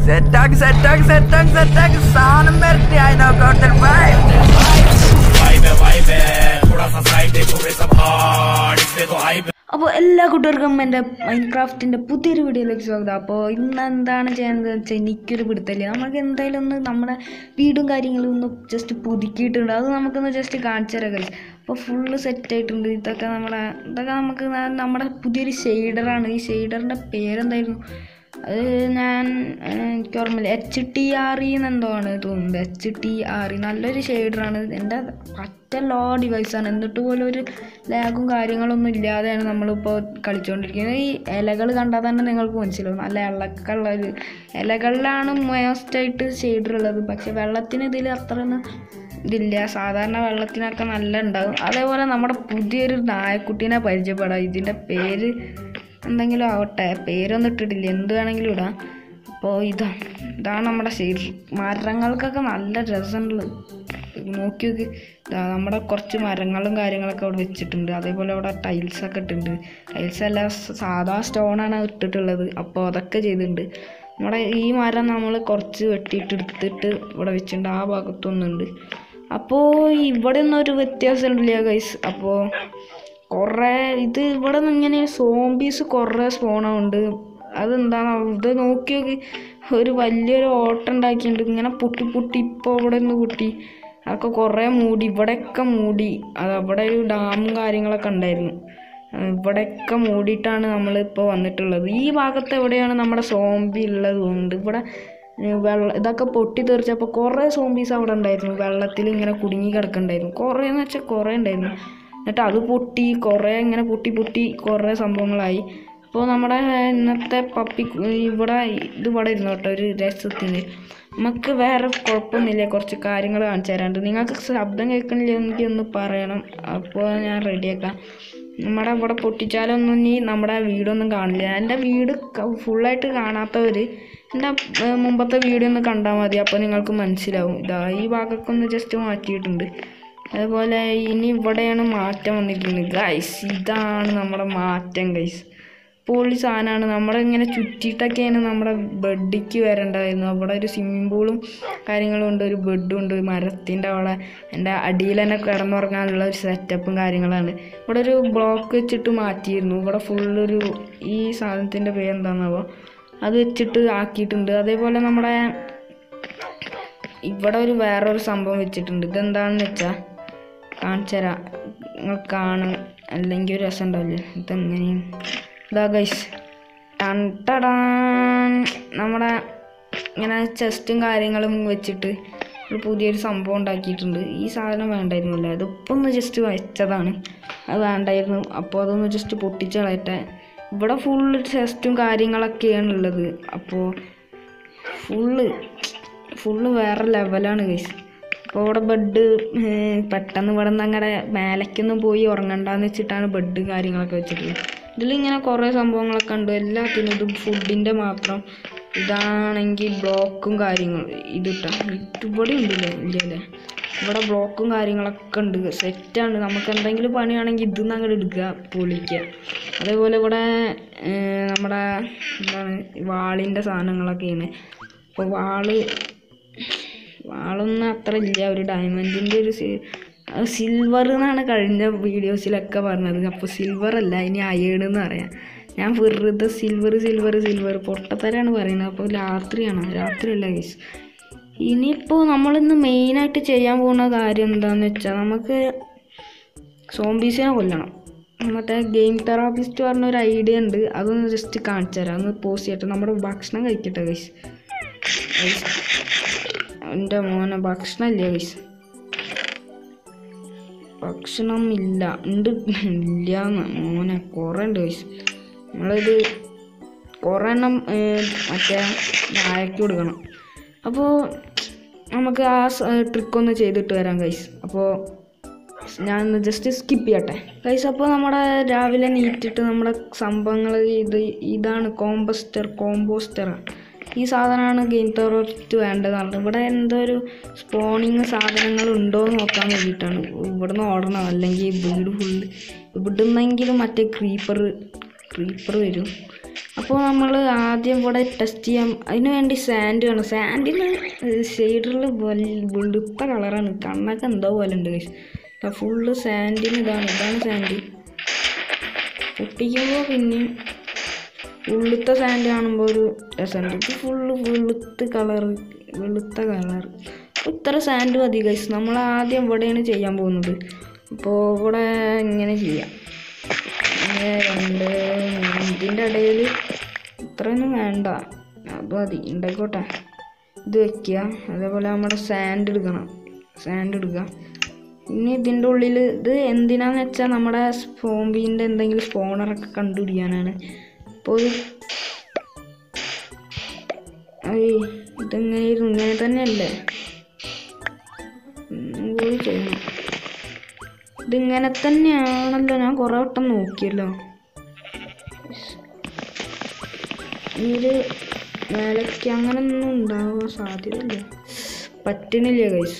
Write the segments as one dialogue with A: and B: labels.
A: സെറ്റാക്ക് സെറ്റാക്ക് സെറ്റാക്ക് സെറ്റാക്ക് സാധനം വരട്ടെ അതിനൊക്കെ
B: वाइब है वाइब है थोड़ा सा साइड देखो रे सब हार्ड इसमें तो हाइप
C: അപ്പോൾ എല്ലാ കൂട്ടുകാർക്കും എൻ്റെ മൈൻക്രാഫ്റ്റിൻ്റെ പുതിയൊരു വീഡിയോയിലേക്ക് സ്വാഗതം അപ്പോൾ ഇന്ന് എന്താണ് ചെയ്യുന്നത് വെച്ചാൽ എനിക്കൊരു പിടുത്തല്ലേ നമുക്ക് എന്തായാലും ഒന്ന് നമ്മുടെ വീടും കാര്യങ്ങളും ഒന്ന് ജസ്റ്റ് പുതുക്കിയിട്ടുണ്ട് അത് നമുക്കൊന്ന് ജസ്റ്റ് കാണിച്ചു തരാം കഴിച്ചു അപ്പോൾ ഫുള്ള് സെറ്റായിട്ടുണ്ട് ഇതൊക്കെ നമ്മുടെ ഇതൊക്കെ നമുക്ക് ന- നമ്മുടെ പുതിയൊരു ഷെയ്ഡറാണ് ഈ ഷെയ്ഡറിൻ്റെ പേരെന്തായിരുന്നു അത് ഞാൻ ഏഹ്, എനിക്ക് ഓർമ്മയില്ല എച്ച് ടി ആർ ഇ എന്നെന്തോ ആണ് തോന്നുന്നത് എച്ച് ടി ആർ ഇ നല്ലൊരു ഷെയ്ഡറാണ് എൻ്റെ പറ്റ ലോ ഡിവൈസാണ് എന്നിട്ട് പോലും ഒരു ലാഗും കാര്യങ്ങളൊന്നും ഇല്ലാതെയാണ് നമ്മളിപ്പോൾ കളിച്ചുകൊണ്ടിരിക്കുന്നത് ഈ ഇലകൾ കണ്ടാൽ തന്നെ നിങ്ങൾക്ക് മനസ്സിലാവും നല്ല ഇളക്കമുള്ള ഒരു ഇലകളിലാണ് മോസ്റ്റായിട്ട് ഷെയ്ഡറുള്ളത് പക്ഷെ വെള്ളത്തിന് ഇതിൽ അത്ര ഒന്നും ഇതില്ല സാധാരണ വെള്ളത്തിനൊക്കെ നല്ല ഉണ്ടാകും അതേപോലെ നമ്മുടെ പുതിയൊരു നായക്കുട്ടീനെ പരിചയപ്പെടാം ഇതിൻ്റെ പേര് എന്തെങ്കിലും ആവട്ടെ പേരൊന്നും ഇട്ടിട്ടില്ല എന്ത് വേണമെങ്കിലും ഇടാം അപ്പോൾ ഇതാ ഇതാണ് നമ്മുടെ ശരീരം മരങ്ങൾക്കൊക്കെ നല്ല രസമുണ്ട് നോക്കി നോക്കി ഇതാ നമ്മുടെ കുറച്ച് മരങ്ങളും കാര്യങ്ങളൊക്കെ അവിടെ വെച്ചിട്ടുണ്ട് അതേപോലെ അവിടെ ടൈൽസൊക്കെ ഇട്ടിട്ടുണ്ട് ടൈൽസ് അല്ല സാധാ സ്റ്റോണാണ് ഇട്ടിട്ടുള്ളത് അപ്പോൾ അതൊക്കെ ചെയ്തിട്ടുണ്ട് നമ്മുടെ ഈ മരം നമ്മൾ കുറച്ച് വെട്ടിയിട്ട് എടുത്തിട്ട് ഇവിടെ വെച്ചിട്ടുണ്ട് ആ ഭാഗത്തൊന്നുണ്ട് അപ്പോൾ ഇവിടെ ഒന്നും ഒരു വ്യത്യാസം ഉണ്ടല്ല ഗൈസ് അപ്പോൾ കുറേ ഇത് ഇവിടെ നിന്ന് ഇങ്ങനെ സോംബീസ് കുറേ സ്പോണുണ്ട് അതെന്താണ് ഇത് നോക്കി നോക്കി ഒരു വലിയൊരു ഓട്ടം ഉണ്ടാക്കിയിട്ടുണ്ട് ഇങ്ങനെ പൊട്ടി പൊട്ടി ഇപ്പോൾ ഇവിടെ നിന്ന് പൊട്ടി അതൊക്കെ കുറേ മൂടി ഇവിടെയൊക്കെ മൂടി അത് അവിടെ ഒരു ഡാമും കാര്യങ്ങളൊക്കെ ഉണ്ടായിരുന്നു ആ, ഇവിടെയൊക്കെ മൂടിയിട്ടാണ് നമ്മളിപ്പോൾ വന്നിട്ടുള്ളത് ഈ ഭാഗത്ത് എവിടെയാണ് നമ്മുടെ സോംബി ഉള്ളത് തോന്നുന്നുണ്ട് ഇവിടെ ഏ, വെള്ള ഇതൊക്കെ പൊട്ടി തെറിച്ചപ്പോൾ കുറേ സോംബീസ് അവിടെ ഉണ്ടായിരുന്നു വെള്ളത്തിൽ ഇങ്ങനെ കുടുങ്ങി കിടക്കണ്ടായിരുന്നു കുറേ എന്ന് വെച്ചാൽ കുറേ ഉണ്ടായിരുന്നു എന്നിട്ട് അത് പൊട്ടി കുറേ ഇങ്ങനെ പൊട്ടി പൊട്ടി കുറേ സംഭവങ്ങളായി അപ്പോൾ നമ്മുടെ ഇന്നത്തെ പപ്പി ഇവിടെ ഇത് ഇവിടെ ഇരുന്നു കേട്ടോ ഒരു രസത്തിന് നമുക്ക് വേറെ കുഴപ്പമൊന്നുമില്ല കുറച്ച് കാര്യങ്ങൾ കാണിച്ചു തരാണ്ട് നിങ്ങൾക്ക് ശബ്ദം കേൾക്കണില്ലെങ്കിൽ ഒന്ന് പറയണം അപ്പോൾ ഞാൻ റെഡിയാക്കാം നമ്മുടെ ഇവിടെ പൊട്ടിച്ചാലൊന്നും ഇനി നമ്മുടെ വീടൊന്നും കാണില്ല എൻ്റെ വീട് ഫുള്ളായിട്ട് കാണാത്തവർ എൻ്റെ ഏർ, മുമ്പത്തെ വീഡിയോ ഒന്ന് കണ്ടാൽ മതി അപ്പോൾ നിങ്ങൾക്ക് മനസ്സിലാവും ഇതാ ഈ ഭാഗമൊക്കെ ഒന്ന് ജസ്റ്റ് മാറ്റിയിട്ടുണ്ട് അതുപോലെ ഇനി ഇവിടെയാണ് മാറ്റം വന്നിരിക്കുന്നത് ഗൈസ് ഇതാണ് നമ്മുടെ മാറ്റം ഗൈസ് പൊളി സാധനമാണ് നമ്മുടെ ഇങ്ങനെ ചുറ്റിയിട്ടൊക്കെയാണ് നമ്മുടെ ബെഡിക്ക് വരേണ്ടതായിരുന്നു അവിടെ ഒരു സ്വിമ്മിംഗ് പൂളും കാര്യങ്ങളും ഉണ്ട് ഒരു ബെഡും ഉണ്ട് മരത്തിൻ്റെ അവിടെ എൻ്റെ അടിയിൽ തന്നെ കിടന്നുറങ്ങാനുള്ള ഒരു സെറ്റപ്പും കാര്യങ്ങളാണ് ഇവിടെ ഒരു ബ്ലോക്ക് വെച്ചിട്ട് മാറ്റിയിരുന്നു ഇവിടെ ഫുള്ളൊരു ഈ സാധനത്തിൻ്റെ പേരെന്താണെന്നാവോ അത് വെച്ചിട്ട് ആക്കിയിട്ടുണ്ട് അതേപോലെ നമ്മുടെ ഇവിടെ ഒരു വേറൊരു സംഭവം വെച്ചിട്ടുണ്ട് ഇതെന്താണെന്ന് വെച്ചാൽ കാണിച്ചു തരാം നിങ്ങൾ കാണും അല്ലെങ്കിൽ ഒരു രസം ഉണ്ടാവില്ലേ ഇതെങ്ങനെയും ഇതാ ഗൈസ് ടൺ ടടാൻ നമ്മുടെ ഇങ്ങനെ ചെസ്റ്റും കാര്യങ്ങളും വെച്ചിട്ട് ഒരു പുതിയൊരു സംഭവം ഉണ്ടാക്കിയിട്ടുണ്ട് ഈ സാധനം വേണ്ടായിരുന്നില്ല ഇതിപ്പോൾ ഒന്ന് ജസ്റ്റ് വെച്ചതാണ് അത് വേണ്ടായിരുന്നു അപ്പോൾ അതൊന്ന് ജസ്റ്റ് പൊട്ടിച്ച് കളയട്ടെ ഇവിടെ ഫുള്ള് ചെസ്റ്റും കാര്യങ്ങളൊക്കെയാണ് ഉള്ളത് അപ്പോൾ ഫുള്ള് ഫുള്ള് വേറെ ലെവലാണ് ഗൈസ് അപ്പോൾ ഇവിടെ ബെഡ് പെട്ടെന്ന് ഇവിടെ നിന്ന് അങ്ങനെ മേലേക്കൊന്നും പോയി ഉറങ്ങണ്ടെന്ന് വെച്ചിട്ടാണ് ബെഡ് കാര്യങ്ങളൊക്കെ വെച്ചിട്ടുള്ളത് ഇതിലിങ്ങനെ കുറേ സംഭവങ്ങളൊക്കെ ഉണ്ട് എല്ലാത്തിനും ഇത് ഫുഡിൻ്റെ മാത്രം ഇതാണെങ്കിൽ ബ്ലോക്കും കാര്യങ്ങളും ഇതിട്ടാ ഇത് ഇവിടെ ഉണ്ടല്ലേ ഇല്ലല്ലേ ഇവിടെ ബ്ലോക്കും കാര്യങ്ങളൊക്കെ ഉണ്ട് സെറ്റാണ് നമുക്ക് എന്തെങ്കിലും പണിയാണെങ്കിൽ ഇതിന്ന് അങ്ങോട്ട് എടുക്കുക പൊളിക്കുക അതേപോലെ ഇവിടെ ഏർ, നമ്മുടെ എന്താണ് വാളിൻ്റെ സാധനങ്ങളൊക്കെയാണ് അപ്പോൾ വാള് വാളൊന്നും അത്ര ഇല്ല ഒരു ഡയമണ്ടിൻ്റെ ഒരു സിൽവർ എന്നാണ് കഴിഞ്ഞ വീഡിയോസിലൊക്കെ പറഞ്ഞത് അപ്പോൾ സിൽവർ അല്ല ഇനി അയേൺ എന്ന് പറയാം ഞാൻ വെറുതെ സിൽവർ സിൽവർ സിൽവർ പൊട്ടത്തരാണ് പറയുന്നത് അപ്പോൾ രാത്രിയാണ് രാത്രിയല്ല കേസ് ഇനിയിപ്പോൾ നമ്മളിന്ന് മെയിനായിട്ട് ചെയ്യാൻ പോകുന്ന കാര്യം എന്താണെന്ന് വെച്ചാൽ നമുക്ക് സോംബീസിനെ കൊല്ലണം മറ്റേ ഗെയിം തെറാപ്പിസ്റ്റ് പറഞ്ഞ ഒരു ഐഡിയ ഉണ്ട് അതൊന്ന് ജസ്റ്റ് കാണിച്ചു തരാം ഒന്ന് പോസ്റ്റ് ചെയ്യട്ടെ നമ്മുടെ ഭക്ഷണം കഴിക്കട്ടെ ഗൈസ് എൻ്റെ മോനെ ഭക്ഷണം ഇല്ല ഗൈസ് ഭക്ഷണം ഇല്ല ഉണ്ട് ഇല്ല മോനെ കുറേ ഉണ്ട് ഗൈസ് നമ്മളിത് കുറേ എണ്ണം ഏർ, മറ്റേ നായക്ക് കൊടുക്കണം അപ്പോൾ നമുക്ക് ആ ട്രിക്ക് ഒന്ന് ചെയ്തിട്ട് വരാം ഗൈസ് അപ്പോൾ ഞാൻ ജസ്റ്റ് സ്കിപ്പ് ചെയ്യട്ടെ ഗൈസ് അപ്പോൾ നമ്മുടെ രാവിലെ നീറ്റിട്ട് നമ്മുടെ സംഭവങ്ങൾ ഇത് ഇതാണ് കോമ്പസ്റ്റർ കോമ്പോസ്റ്റർ ഈ സാധനമാണ് ഗെയിം തോറോട്ട് വേണ്ടതാണ് ഇവിടെ എന്തോ ഒരു സ്പോണിങ് സാധനങ്ങൾ ഉണ്ടോ എന്ന് നോക്കാൻ വേണ്ടിയിട്ടാണ് ഇവിടുന്ന് ഓടണം അല്ലെങ്കിൽ വീട് ഫുള്ള് ഇവിടുന്നെങ്കിലും മറ്റേ ക്രീപ്പർ ക്രീപ്പർ വരും അപ്പോൾ നമ്മൾ ആദ്യം ഇവിടെ ടെസ്റ്റ് ചെയ്യാം അതിന് വേണ്ടി സാൻഡ് വേണം സാൻഡിന് ഷെയ്ഡിൽ വെളുത്ത കളറാണ് കണ്ണൊക്കെ എന്തോ പോലെ ഉണ്ട് ഫുള്ള് സാൻഡിന് ഇതാണ് ഇതാണ് സാൻഡ് പൊട്ടിക്കുമ്പോൾ പിന്നെയും ഉള്ളുത്ത സാൻഡ് കാണുമ്പോൾ ഒരു രസമുണ്ട് ഇത് ഫുള്ള് വെളുത്ത് കളറ് വെളുത്ത കളർ ഇത്ര സാൻഡ് മതി ഗൈസ് നമ്മൾ ആദ്യം ഇവിടെയാണ് ചെയ്യാൻ പോകുന്നത് അപ്പോൾ ഇവിടെ ഇങ്ങനെ ചെയ്യാം ഇങ്ങനെ രണ്ട് മൂന്ന് ഇതിൻ്റെ ഇടയിൽ ഇത്രയൊന്നും വേണ്ട അത് മതി ഉണ്ടായിക്കോട്ടെ ഇത് വെക്കുക അതേപോലെ നമ്മുടെ സാൻഡ് എടുക്കണം സാൻഡ് എടുക്കുക ഇനി ഇതിൻ്റെ ഉള്ളിൽ ഇത് എന്തിനാന്ന് വെച്ചാൽ നമ്മുടെ സ്പോംബീൻ്റെ എന്തെങ്കിലും സ്പോണറൊക്കെ കണ്ടുപിടിക്കാനാണ് അപ്പോൾ ഇത് ഏയ് ഇതെങ്ങനെയായിരുന്നു ഇങ്ങനെ തന്നെയല്ലേ ഉം, പോയി ചെയ്യണം ഇതിങ്ങനെ തന്നെയാണല്ലോ ഞാൻ കുറേ വട്ടം നോക്കിയല്ലോ ഇത് മേലയ്ക്ക് അങ്ങനൊന്നും ഉണ്ടാവാൻ സാധ്യതയില്ല പറ്റണില്ല കൈസ്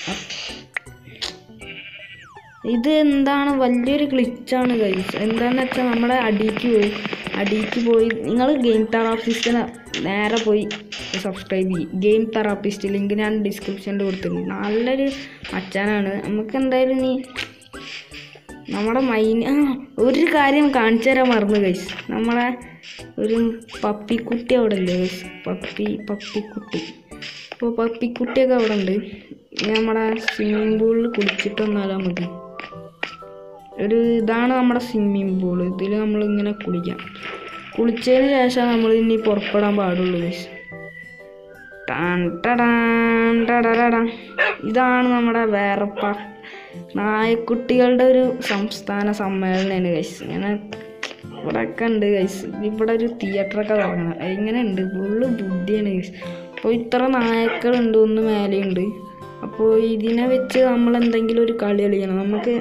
C: ഇത് എന്താണ് വലിയൊരു ഗ്ലിച്ചാണ് കൈസ് എന്താന്ന് വെച്ചാൽ നമ്മുടെ അടിക്ക് പോയി അടിക്ക് പോയി നിങ്ങൾ ഗെയിം തെറാപ്പിസ്റ്റിനെ നേരെ പോയി സബ്സ്ക്രൈബ് ചെയ്യും ഗെയിം തെറാപ്പിസ്റ്റ് ലിങ്ക് ഞാൻ ഡിസ്ക്രിപ്ഷനിൽ കൊടുത്തിട്ടുണ്ട് നല്ലൊരു അച്ഛനാണ് നമുക്ക് എന്തായാലും നീ നമ്മുടെ മൈന് ആ ഒരു കാര്യം കാണിച്ചു തരാൻ മറന്നു കൈസ് നമ്മളെ ഒരു പപ്പിക്കുട്ടി അവിടെ ഇല്ലേ കൈസ് പപ്പി പപ്പിക്കുട്ടി അപ്പോൾ പപ്പിക്കുട്ടിയൊക്കെ അവിടെ ഉണ്ട് നമ്മുടെ സ്വിമ്മിംഗ് പൂളിൽ കുളിച്ചിട്ട് വന്നാലാ മതി ഒരു ഇതാണ് നമ്മുടെ സ്വിമ്മിംഗ് പൂൾ ഇതിൽ നമ്മൾ ഇങ്ങനെ കുളിക്കാം കുളിച്ചതിന് ശേഷം നമ്മൾ ഇനി പുറപ്പെടാൻ പാടുള്ളൂ ഗൈസ് ടാൻ ടടാൻ ടടടടാ. ഇതാണ് നമ്മുടെ വേറെപ്പ നായക്കുട്ടികളുടെ ഒരു സംസ്ഥാന സമ്മേളനമാണ് ഗൈസ് ഇങ്ങനെ ഇവിടെയൊക്കെ ഉണ്ട് ഗൈസ് ഇവിടെ ഒരു തിയേറ്ററൊക്കെ തുടങ്ങണം ഇങ്ങനെ ഉണ്ട് ഫുള്ള് ബുദ്ധിയാണ് ഗൈസ് അപ്പോൾ ഇത്ര നായക്കളുണ്ട് ഒന്ന് മേലെയുണ്ട് അപ്പോൾ ഇതിനെ വെച്ച് നമ്മൾ എന്തെങ്കിലും ഒരു കളി കളിക്കണം നമുക്ക്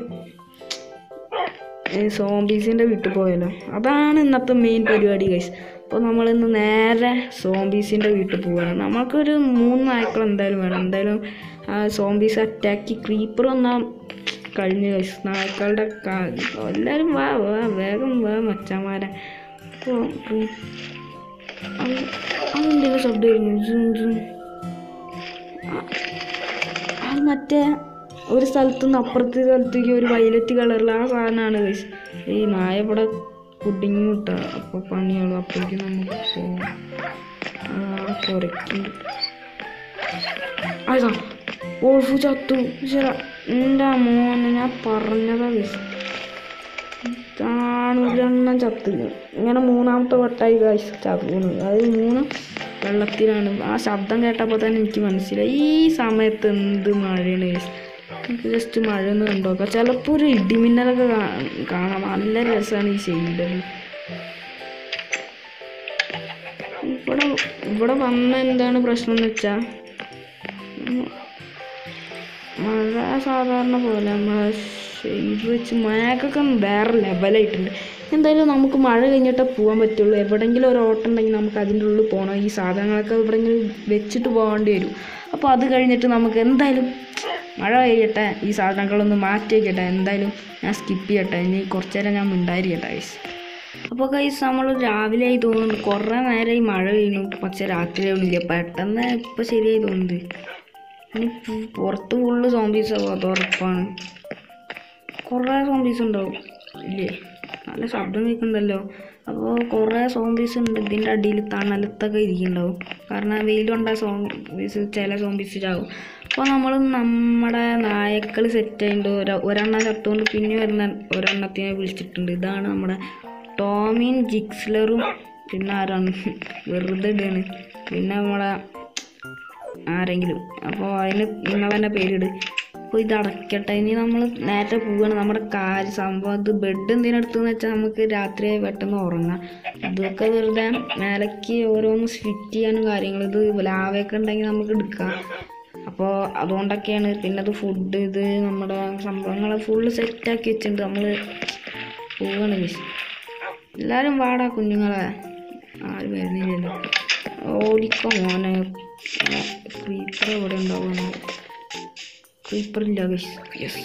C: സോംബീസിൻ്റെ വീട്ടിൽ പോയാലോ അതാണ് ഇന്നത്തെ മെയിൻ പരിപാടി ഗൈസ് അപ്പോൾ നമ്മളിന്ന് നേരെ സോംബീസിൻ്റെ വീട്ടിൽ പോവുകയാണ് നമുക്കൊരു മൂന്ന് നായ്ക്കൾ എന്തായാലും വേണം എന്തായാലും ആ സോംബീസ് അറ്റാക്കി ക്രീപ്പർ വന്നാൽ കഴിഞ്ഞു ഗൈസ് നായ്ക്കളുടെ കാ- എല്ലാവരും വാ വാ വേഗം വാ മച്ചാമാരെ അപ്പോൾ അതെന്തെങ്കിലും ശബ്ദം വരുന്നു ജും ജും അത് മറ്റേ ഒരു സ്ഥലത്തു നിന്ന് അപ്പുറത്തെ സ്ഥലത്തേക്ക് ഒരു വയലറ്റ് കളറിൽ ആ സാധനമാണ് ഗൈസ് ഈ നായ ഇവിടെ കുടുങ്ങി വിട്ട അപ്പോൾ പണിയുള്ളൂ അപ്പോഴേക്കും നമുക്ക് പോവാം ആ കുറയ്ക്കും അതാ ഓൾഫു ചത്തു ശരാ എൻ്റെ മോനെ ഞാൻ പറഞ്ഞതാ ഗൈസ് ഒരെണ്ണം ചത്ത് ഇങ്ങനെ മൂന്നാമത്തെ വട്ടായി ഗൈസ് ചത്തുന്നത് അത് മൂന്ന് വെള്ളത്തിലാണ് ആ ശബ്ദം കേട്ടപ്പോൾ തന്നെ എനിക്ക് മനസ്സിലായി ഈ സമയത്ത് എന്ത് മഴയാണ് ഗൈസ് നമുക്ക് ജസ്റ്റ് മഴ ഒന്ന് കണ്ടോക്കാം ചിലപ്പോൾ ഒരു ഇടിമിന്നലൊക്കെ കാ- കാണാം നല്ല രസമാണ് ഈ ഷെയ്ഡർ ഇവിടെ ഇവിടെ വന്ന എന്താണ് പ്രശ്നം എന്ന് വെച്ചാൽ മഴ സാധാരണ പോലെ നമ്മളെ ഷെയ്ഡ് വെച്ച് മഴക്കൊക്കെ വേറെ ലെവലായിട്ടുണ്ട് എന്തായാലും നമുക്ക് മഴ കഴിഞ്ഞിട്ടേ പോകാൻ പറ്റുള്ളൂ എവിടെയെങ്കിലും ഒരു ഓട്ടം ഉണ്ടെങ്കിൽ നമുക്ക് അതിൻ്റെ ഉള്ളിൽ പോകണം ഈ സാധനങ്ങളൊക്കെ എവിടെയെങ്കിലും വെച്ചിട്ട് പോകേണ്ടി വരും അപ്പോൾ അത് കഴിഞ്ഞിട്ട് നമുക്ക് എന്തായാലും മഴ പെയ്യട്ടെ ഈ സാധനങ്ങളൊന്ന് മാറ്റി വയ്ക്കട്ടെ എന്തായാലും ഞാൻ സ്കിപ്പ് ചെയ്യട്ടെ ഇനി കുറച്ച് നേരം ഞാൻ മിണ്ടായിരിക്കട്ടെ ഗൈസ് അപ്പോൾ കൈസ് നമ്മൾ രാവിലെ ആയി തോന്നുന്നു കുറേ നേരം ഈ മഴ പെയ്യുന്നു പക്ഷെ രാത്രി ആവുന്നില്ല പെട്ടെന്ന് ഇപ്പോൾ ശരിയായി തോന്നുന്നത് ഇനി പു- പുറത്ത് ഫുള്ള് സോംബീസ് ആവും അത് ഉറപ്പാണ് കുറേ സോംബീസ് ഉണ്ടാവും ഇല്ലേ നല്ല ശബ്ദം കേൾക്കുന്നുണ്ടല്ലോ അപ്പോൾ കുറേ സോംബീസ് ഉണ്ട് ഇതിൻ്റെ അടിയിൽ തണലത്തൊക്കെ ഇരിക്കുന്നുണ്ടാവും കാരണം വെയിലുണ്ടായ സോംബീസ് ചില സോംബീസ് ചാവും അപ്പോൾ നമ്മൾ നമ്മുടെ നായക്കൾ സെറ്റ് ആയിട്ടുണ്ട് ഒര ഒരെണ്ണം ചത്തുകൊണ്ട് പിന്നെ വരുന്ന ഒരെണ്ണത്തിനെ വിളിച്ചിട്ടുണ്ട് ഇതാണ് നമ്മുടെ ടോമിൻ ജിക്സ്ലറും പിന്നെ ആരാണ് വെറുതെ ഇടാണ് പിന്നെ നമ്മളെ ആരെങ്കിലും അപ്പോൾ അതിന് നിങ്ങൾ തന്നെ പേരിട് അപ്പോൾ ഇത് അടയ്ക്കട്ടെ ഇനി നമ്മൾ നേരത്തെ പോവുകയാണ് നമ്മുടെ കാല് സംഭവം ഇത് ബെഡ് എന്തിനെടുത്തെന്ന് വെച്ചാൽ നമുക്ക് രാത്രി പെട്ടെന്ന് ഉറങ്ങാം ഇതൊക്കെ വെറുതെ മേലേക്ക് ഓരോന്ന് ഫിറ്റ് ചെയ്യാനും കാര്യങ്ങൾ ഇത് ലാവയൊക്കെ ഉണ്ടെങ്കിൽ നമുക്ക് എടുക്കാം അപ്പോൾ അതുകൊണ്ടൊക്കെയാണ് പിന്നെ അത് ഫുഡ് ഇത് നമ്മുടെ സംഭവങ്ങൾ ഫുള്ള് സെറ്റാക്കി വെച്ചിട്ടുണ്ട് നമ്മൾ പോവാണ് മിസ് എല്ലാവരും വാടാ കുഞ്ഞുങ്ങളെ ആരും വരുന്നില്ലല്ലോ ഓടിക്കോ മോനെ ക്രീപ്പർ ഇവിടെ ഉണ്ടാവുന്നു ക്രീപ്പർ ഇല്ല യെസ്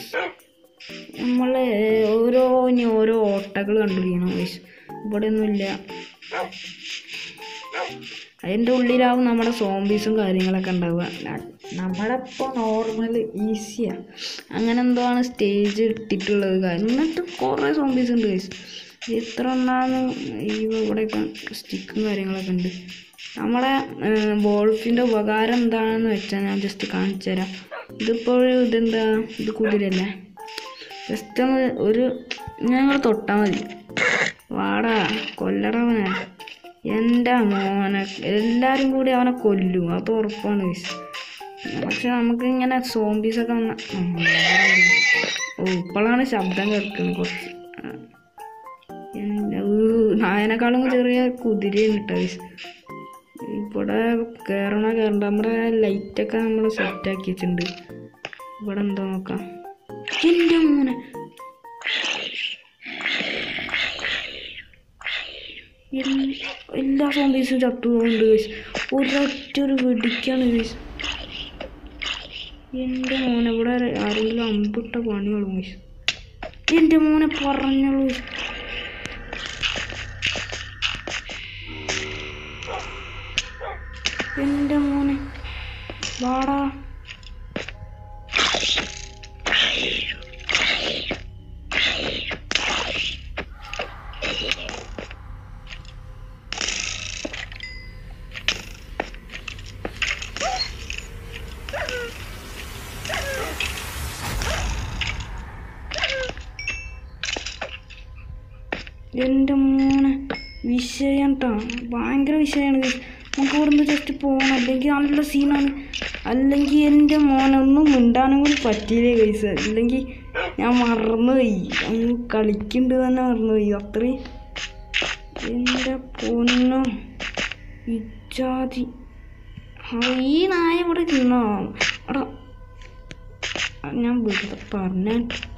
C: നമ്മൾ ഓരോ ഇനി ഓരോ ഓട്ടകൾ കണ്ടുപിടിക്കണം ഗൈസ് ഇവിടെ ഒന്നുമില്ല അതിൻ്റെ ഉള്ളിലാവും നമ്മുടെ സോംബീസും കാര്യങ്ങളൊക്കെ ഉണ്ടാവുക ന- നമ്മളിപ്പോൾ നോർമൽ ഈസിയാണ് അങ്ങനെ എന്തോ ആണ് സ്റ്റേജ് ഇട്ടിട്ടുള്ളത് കാര്യം എന്നിട്ടും കുറേ സോംബീസ് ഉണ്ട് guys. എത്ര ഒന്നാന്ന് ഈ ഇവിടെയൊക്കെ സ്റ്റിക്കും കാര്യങ്ങളൊക്കെ ഉണ്ട് നമ്മളെ വോൾഫിൻ്റെ ഉപകാരം എന്താണെന്ന് വെച്ചാൽ ഞാൻ ജസ്റ്റ് കാണിച്ചു തരാം ഇതിപ്പോൾ ഇതെന്താ ഇത് കുതിരല്ലേ ജസ്റ്റ് ഒന്ന് ഒരു ഞങ്ങൾ തൊട്ടാൽ മതി വാടാ കൊല്ലടവനെ എൻ്റെ മോനെ എല്ലാവരും കൂടി അവനെ കൊല്ലും അത് ഉറപ്പാണ് guys. പക്ഷെ നമുക്ക് ഇങ്ങനെ സോംബീസൊക്കെ വന്ന ഉം, ഓ ഇപ്പോഴാണ് ശബ്ദം കേൾക്കുന്നത് കുറച്ച് ആ. എൻ്റെ ഊ, നായനെക്കാളും ചെറിയ കുതിരയാണ് കേട്ടോ guys. ഇവിടെ കയറണ കയറണ്ട നമ്മുടെ ലൈറ്റൊക്കെ നമ്മൾ സെറ്റാക്കി വെച്ചിട്ടുണ്ട് ഇവിടെ എന്താ നോക്കാം എൻ്റെ മോനെ എൽ- എല്ലാ സോംബീസും ചത്തു പോകുന്നുണ്ട് ഗൈസ് ഒരൊറ്റ ഒരു വെടിക്കാണ് ഗൈസ് എൻ്റെ മോനെ ഇവിടെ ആരെങ്കിലും അമ്പിട്ട പണികളും ഗൈസ് എൻ്റെ മോനെ പറഞ്ഞോളൂ guys. എൻ്റെ മോനെ വാടാ എൻ്റെ മോനെ വിഷയം ട്ടാ ഭയങ്കര വിഷയമാണ് guys. നമുക്ക് ഇവിടുന്ന് ജസ്റ്റ് പോകണം അല്ലെങ്കിൽ നല്ല സീനാണ് അല്ലെങ്കിൽ എൻ്റെ മോനെ ഒന്നും മിണ്ടാനും കൂടി പറ്റിയില്ലേ കൈസ് അല്ലെങ്കിൽ ഞാൻ മറന്നുപോയി അങ്ങ് കളിക്കുന്നുണ്ട് തന്നെ മറന്നുപോയി അത്രയും എൻ്റെ പൊന്നോ ഇജാതി ആ, ഈ നായ ഇവിടെ നിന്നോ എടാ ഞാൻ വെറുതെ പറഞ്ഞ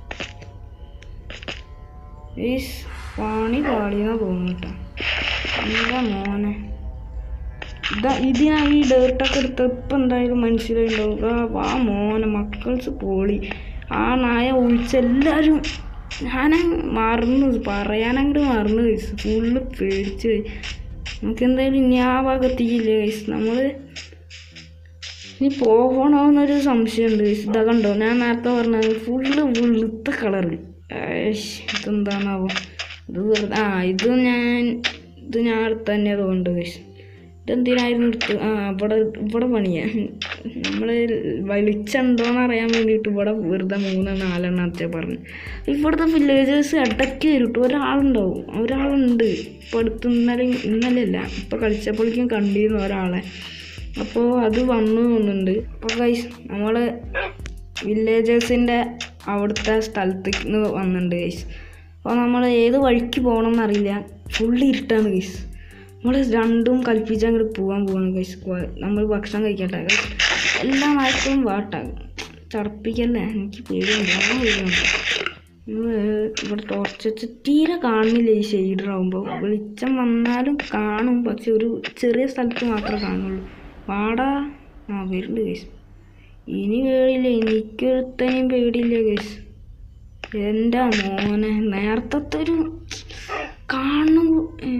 C: ഏസ് പണി പാടിയെന്നാ തോന്നുന്നു കേട്ടോ എൻ്റെ മോനെ ഇതാ ഇതിനാ ഈ ഡേർട്ടൊക്കെ എടുത്ത് ഇപ്പം എന്തായാലും മനസ്സിലായിട്ടുണ്ടാവും ആ വാ മോനെ മക്കൾസ് പോളി ആ നായ ഒഴിച്ചെല്ലാവരും ഞാൻ മറന്നു പറയാനങ്ങോട്ട് മറന്നു കഴിച്ചു ഫുള്ള് പേടിച്ച് പോയി നമുക്ക് എന്തായാലും ഇനി ആ ഭാഗത്തേക്കില്ല കഴിച്ചു നമ്മൾ ഇനി പോകണമെന്നൊരു സംശയമുണ്ട് guys. ഇതാ കണ്ടോ ഞാൻ നേരത്തെ പറഞ്ഞത് ഫുള്ള് വെളുത്ത കളറ് ഇതെന്താണാവോ ഇത് വെറുതെ ആ ഇത് ഞാൻ ഇത് ഞാൻ അടുത്ത് തന്നെ തോന്നുന്നുണ്ട് guys. ഇതെന്തിനായിരുന്നു എടുത്ത് ആ ഇവിടെ ഇവിടെ പണിയാ നമ്മൾ വലിച്ചുണ്ടോന്ന് അറിയാൻ വേണ്ടിയിട്ട് ഇവിടെ വെറുതെ മൂന്ന് നാലെണ്ണം അച്ഛ പറഞ്ഞു ഇവിടുത്തെ വില്ലേജേഴ്സ് ഇടയ്ക്ക് വരും ട്ടോ. ഒരാളുണ്ടാവും ഒരാളുണ്ട് ഇപ്പോൾ അടുത്ത് ഇന്നലെ ഇന്നലെ അല്ല ഇപ്പോൾ കളിച്ചപ്പോഴേക്കും കണ്ടിരുന്നു ഒരാളെ അപ്പോൾ അത് വന്നു തോന്നുന്നുണ്ട് അപ്പോൾ ഗൈസ് നമ്മൾ വില്ലേജേഴ്സിൻ്റെ അവിടുത്തെ സ്ഥലത്തേക്ക് നിന്ന് വന്നിട്ടുണ്ട് ഗൈസ് അപ്പോൾ നമ്മൾ ഏത് വഴിക്ക് പോകണം എന്നറിയില്ല ഫുള്ള് ഇരുട്ടാണ് ഗൈസ് നമ്മൾ രണ്ടും കൽപ്പിച്ച് അങ്ങോട്ട് പോകാൻ പോവാണ് ഗൈസ് നമ്മൾ ഭക്ഷണം കഴിക്കട്ടെ ഗൈസ് എല്ലാ നായ്ക്കളും വാട്ടാകും ചടപ്പിക്കല്ലേ എനിക്ക് പേടിയുണ്ട് നല്ല പേടിയുണ്ട് നമ്മള് ഇവിടെ ടോർച്ച് വെച്ച് തീരെ കാണുന്നില്ല ഈ ഷെയ്ഡറാകുമ്പോൾ വെളിച്ചം വന്നാലും കാണും പക്ഷെ ഒരു ചെറിയ സ്ഥലത്ത് മാത്രമേ കാണുള്ളൂ വാടാ ആ വരുന്നുണ്ട് കേസ് ഇനി പേടിയില്ല എനിക്കൊരുത്തനെയും പേടിയില്ല കേസ് എൻ്റെ മോനെ നേരത്തെ ഒരു കാണു ഏ.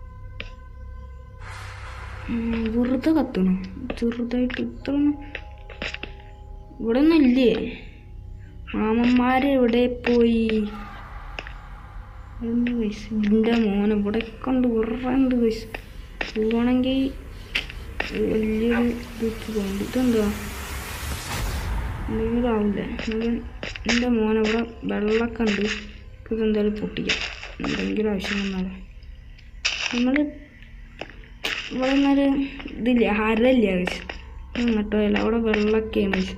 C: ഉം, വെറുതെ കത്തണം ചെറുതായിട്ട് ഇത്ര ഇവിടെ ഒന്നും ഇല്ലേ മാമന്മാര് എവിടെ പോയി എന്ത് വയസ്സ് ഇതിൻ്റെ മോനെ ഇവിടെ കൊണ്ട് ഉറണ്ട് വയസ്സ് പോവാണെങ്കിൽ വലിയൊരു ഇത് വെച്ച് പോകുന്നുണ്ട് ഇതെന്താ എന്തെങ്കിലും ആവില്ല എൻ്റെ മോനെ ഇവിടെ വെള്ളമൊക്കെ ഉണ്ട് ഇതെന്തായാലും പൊട്ടിക്കാം എന്തെങ്കിലും ആവശ്യം വന്നാലോ നമ്മൾ ഇവിടെ നിന്നൊരു ഇതില്ല ഹരല്ല വെച്ച് അങ്ങോട്ടോ അല്ല അവിടെ വെള്ളമൊക്കെയാണ് വെച്ച്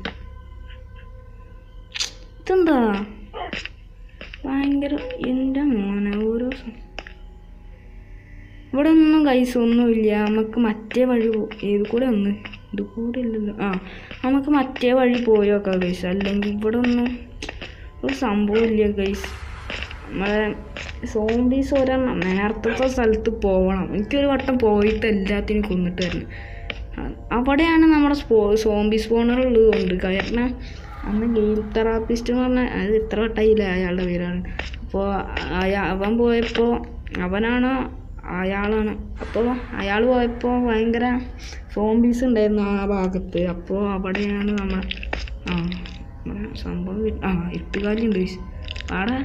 C: ഇതെന്താ ഭയങ്കര എൻ്റെ മോനെ ഓരോ സ- ഇവിടെ ഒന്നും കൈസ് ഒന്നുമില്ല നമുക്ക് മറ്റേ വഴി പോ- ഏത് കൂടെ ഒന്ന് ഇത് കൂടെ ഇല്ലല്ലോ ആ നമുക്ക് മറ്റേ വഴി പോയോക്കാം കൈസ് അല്ലെങ്കിൽ ഇവിടെ ഒന്നും ഒരു സംഭവമില്ല കൈസ് നമ്മളെ സോംബീസ് ഒരെണ്ണം നേരത്തെ സ്ഥലത്ത് പോകണം എനിക്കൊരു വട്ടം പോയിട്ട് എല്ലാത്തിനും കൊന്നിട്ട് വരണം അ- അവിടെയാണ് നമ്മുടെ സ്പോ സോംബി സ്പോണർ ഉള്ളതുകൊണ്ട് കാരണം അന്ന് ഗെയിം തെറാപ്പിസ്റ്റ് എന്ന് പറഞ്ഞാൽ അത് ഇത്ര വട്ടായില്ല അയാളുടെ പേരാണ് അപ്പോൾ അവൻ പോയപ്പോൾ അവനാണ് അയാളാണ് അപ്പോൾ അയാൾ പോയപ്പോൾ ഭയങ്കര സോംബീസ് ഉണ്ടായിരുന്നു ആ ഭാഗത്ത് അപ്പോൾ അവിടെയാണ് നമ്മൾ ആ ഇവിടെ സംഭവം വി- ആ എട്ടുകാലുണ്ട് ഗൈസ് അവിടെ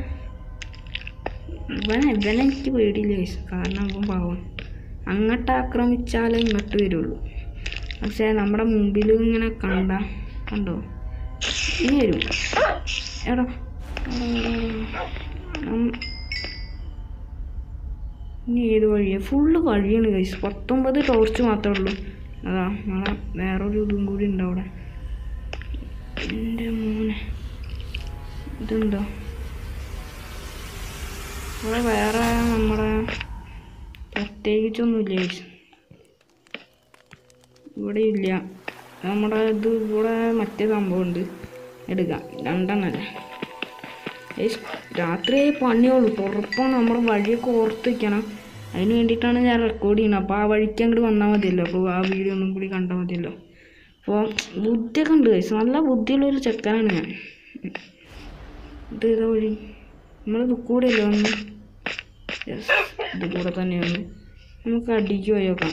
C: ഇവനെ ഇവനെ എനിക്ക് പേടിയില്ല ഗൈസ് കാരണം അവൻ പാവം അങ്ങോട്ട് ആക്രമിച്ചാലേ ഇങ്ങോട്ട് വരുള്ളൂ പക്ഷേ നമ്മുടെ മുമ്പിൽ ഇങ്ങനെ കണ്ട കണ്ടോ ഇനി വരും എടാ എടാ, എടാ, എടാ. ഉം. ഇനി ഏത് വഴിയാണ് ഫുള്ള് വഴിയാണ് കൈസ് പത്തൊമ്പത് ടോർച്ച് മാത്രമേ ഉള്ളൂ അതാ നമ്മളെ വേറൊരു ഇതും കൂടി ഉണ്ട് അവിടെ എൻ്റെ മോനെ ഇതെന്താ ഇവിടെ വേറെ നമ്മുടെ പ്രത്യേകിച്ചൊന്നുമില്ല ഗൈസ് ഇവിടെ ഇല്ല നമ്മുടെ ഇത് ഇവിടെ മറ്റേ സംഭവമുണ്ട് എടുക്കാം രണ്ടെണ്ണല്ലേ ഗൈസ് രാത്രി പണിയുള്ളൂ തുറപ്പാണ് നമ്മുടെ വഴിയൊക്കെ ഓർത്ത് വെക്കണം അതിന് വേണ്ടിയിട്ടാണ് ഞാൻ റെക്കോർഡ് ചെയ്യുന്നത് അപ്പോൾ ആ വഴിക്ക് അങ്ങോട്ട് വന്നാൽ മതിയല്ലോ അപ്പോൾ ആ വീഡിയോ ഒന്നും കൂടി കണ്ടാൽ മതിയല്ലോ അപ്പോൾ ബുദ്ധിയൊക്കെ ഉണ്ട് ഗൈസ് നല്ല ബുദ്ധിയുള്ളൊരു ചെക്കനാണ് ഞാൻ ഇത് ഏതാ വഴി നമ്മൾ ഇത് കൂടെയല്ലേ വന്ന് യെസ് ഇത് കൂടെ തന്നെയാണ് നമുക്ക് അടിക്ക് പോയി നോക്കാം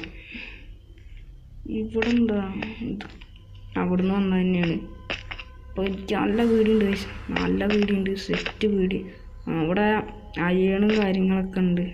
C: ഇവിടെ എന്താ ഇത് അവിടുന്ന് വന്നത് തന്നെയാണ് അപ്പോൾ എനിക്ക് നല്ല വീടുണ്ട് guys. നല്ല വീടുണ്ട് സെറ്റ് വീട് ആ, ഇവിടെ അയണും കാര്യങ്ങളൊക്കെ ഉണ്ട്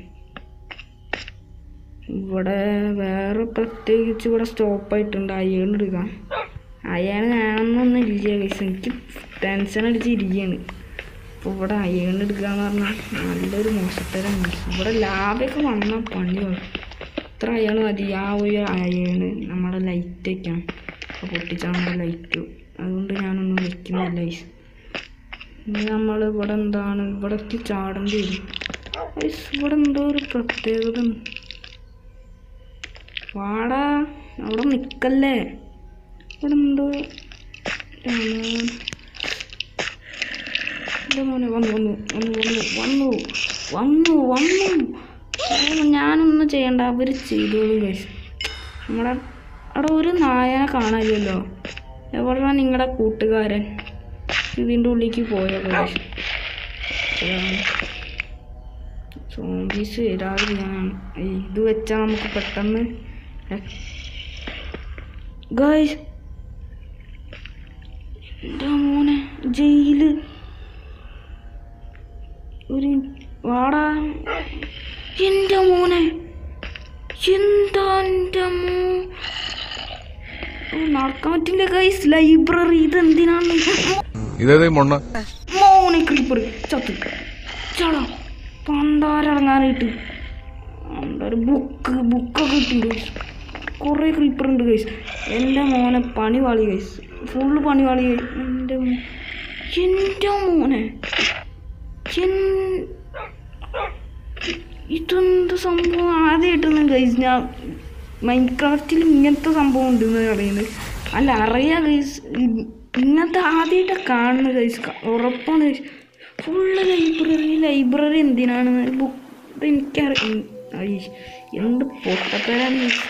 C: ഇവിടെ വേറെ പ്രത്യേകിച്ച് ഇവിടെ സ്റ്റോപ്പായിട്ടുണ്ട് അയൺ എടുക്കാം അയൺ വേണമെന്നൊന്നും ഇല്ല ഗൈസ് എനിക്ക് ടെൻഷൻ അടിച്ച് ഇരിക്കുകയാണ് അപ്പോൾ ഇവിടെ അയൺ എടുക്കാന്ന് പറഞ്ഞാൽ നല്ലൊരു മോശത്തരം ഇവിടെ ലാഭമൊക്കെ വന്നാൽ പണി വരും ഇത്ര അയാൾ മതി ആ ഒരു അയണ് നമ്മുടെ ലൈറ്റ് വയ്ക്കണം അപ്പോൾ പൊട്ടിച്ചാൽ നമ്മുടെ ലൈറ്റ് അതുകൊണ്ട് ഞാനൊന്നും വെക്കുന്നില്ല ഗൈസ് ഇനി നമ്മൾ ഇവിടെ എന്താണ് ഇവിടേക്ക് ചാടേണ്ടി വരും ഗൈസ് ഇവിടെ എന്തോ ഒരു പ്രത്യേകത ഉണ്ട്. വാടാ അവിടെ നിൽക്കല്ലേ ഇവിടെ എന്തോ രാമൻ. എൻ്റെ മോനെ വന്നു വന്നു വന്നു വന്നു വന്നു വന്നു വന്നു ഓ, ഞാനൊന്നും ചെയ്യണ്ട അവർ ചെയ്തോളും കഴിച്ചു നമ്മുടെ അവിടെ ഒരു നായനെ കാണാനില്ലല്ലോ എവിടെയാണ് നിങ്ങളുടെ കൂട്ടുകാരൻ ഇതിൻ്റെ ഉള്ളിലേക്ക് പോയോ കഴിച്ചു സോംബീസ് വരാതിരിക്കാനാണ് ഏയ്, ഇത് വെച്ചാൽ നമുക്ക് പെട്ടെന്ന് ഗൈസ് എൻ്റെ മോനെ ജയില് ഒരു വാടാ എൻ്റെ മോനെ എന്താ എൻ്റെ മോ ഓ, നടക്കാൻ പറ്റില്ല ഗൈസ് ലൈബ്രറി ഇതെന്തിനാണ്
D: ഇതേതേ മൊണ്ണ
C: മോനെ ക്രീപ്പർ ചത്തു ചടാ പണ്ടാരടങ്ങാനായിട്ട് ഒരു ബുക്ക് ബുക്കൊക്കെ കിട്ടിയിട്ടുണ്ട് ഗൈസ് കുറേ ക്രീപ്പർ ഉണ്ട് ഗൈസ് എൻ്റെ മോനെ പണി വാളി ഗൈസ് ഫുള്ള് പണി വാളി ഗൈസ് എൻ്റെ മോ- എൻ്റെ മോനെ എൻ- ഇതെന്ത് സംഭവം ആദ്യമായിട്ടാണ് ഗൈസ് ഞാൻ മൈൻക്രാഫ്റ്റിൽ ഇങ്ങനത്തെ സംഭവം ഉണ്ടെന്ന് പറയുന്നത് അല്ല അറിയാം ഗൈസ് ഇങ്ങനത്തെ ആദ്യമായിട്ടാണ് കാണുന്നത് ഗൈസ് ഉറപ്പാണ് ഗൈസ് ഫുള്ള് ലൈബ്രറി ലൈബ്രറി എന്തിനാണ് ബുക്ക് എനിക്കറിയാം എന്ത് പൊട്ടത്തരാണ് ഗൈസ്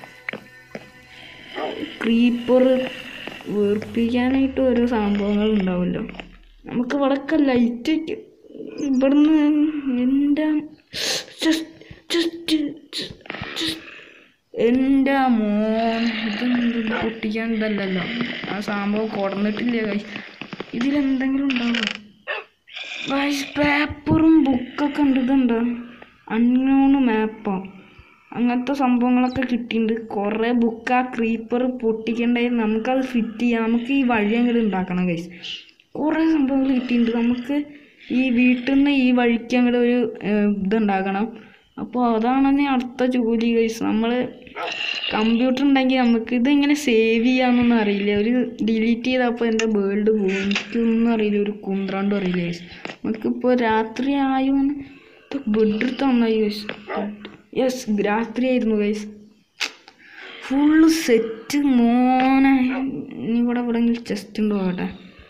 C: ക്രീപ്പർ വേർപ്പിക്കാനായിട്ട് ഓരോ സംഭവങ്ങൾ ഉണ്ടാവുമല്ലോ നമുക്ക് ഇവിടൊക്കെ ലൈറ്റ് ഇവിടുന്ന് എൻ്റെ ജസ്റ്റ് ജസ്റ്റ് എൻ്റെ മോൻ ഇതൊന്നും പൊട്ടിക്കാൻ ഇതല്ലല്ലോ ആ സംഭവം കൊടന്നിട്ടില്ല ഗൈസ് ഇതിലെന്തെങ്കിലും ഉണ്ടാവുമോ ഗൈസ് പേപ്പറും ബുക്കൊക്കെ ഉണ്ട് ഇതുണ്ട് അൺനോൺ മാപ്പോ അങ്ങനത്തെ സംഭവങ്ങളൊക്കെ കിട്ടിയിട്ടുണ്ട് കുറേ ബുക്ക് ആ ക്രീപ്പർ പൊട്ടിക്കണ്ടായി നമുക്കത് ഫിറ്റ് ചെയ്യാം നമുക്ക് ഈ വഴി അങ്ങോട്ട് ഉണ്ടാക്കണം ഗൈസ് കുറേ സംഭവങ്ങൾ കിട്ടിയിട്ടുണ്ട് നമുക്ക് ഈ വീട്ടിൽ നിന്ന് ഈ വഴിക്ക് അങ്ങോട്ട് ഒരു ഏഹ്, ഇതുണ്ടാക്കണം അപ്പോൾ അതാണ് ഇനി അടുത്ത ജോലി ഗൈസ് നമ്മൾ കമ്പ്യൂട്ടർ ഉണ്ടെങ്കിൽ നമുക്ക് ഇതിങ്ങനെ സേവ് ചെയ്യാമെന്നൊന്നും അറിയില്ല ഒരു ഡിലീറ്റ് ചെയ്തപ്പോൾ എൻ്റെ വേൾഡ് പോകും എനിക്കൊന്നും അറിയില്ല ഒരു കുന്ത്രണ്ടും അറിയില്ല ഗൈസ് നമുക്കിപ്പോൾ രാത്രി ആയോന്ന് ബെഡ് എടുത്ത് നന്നായി ഗൈസ് യെസ് രാത്രിയായിരുന്നു ഗൈസ് ഫുള്ള് സെറ്റ് മോനെ ഇനി ഇവിടെ എവിടെയെങ്കിലും ചെസ്റ്റ് ഉണ്ടോ അവിടെ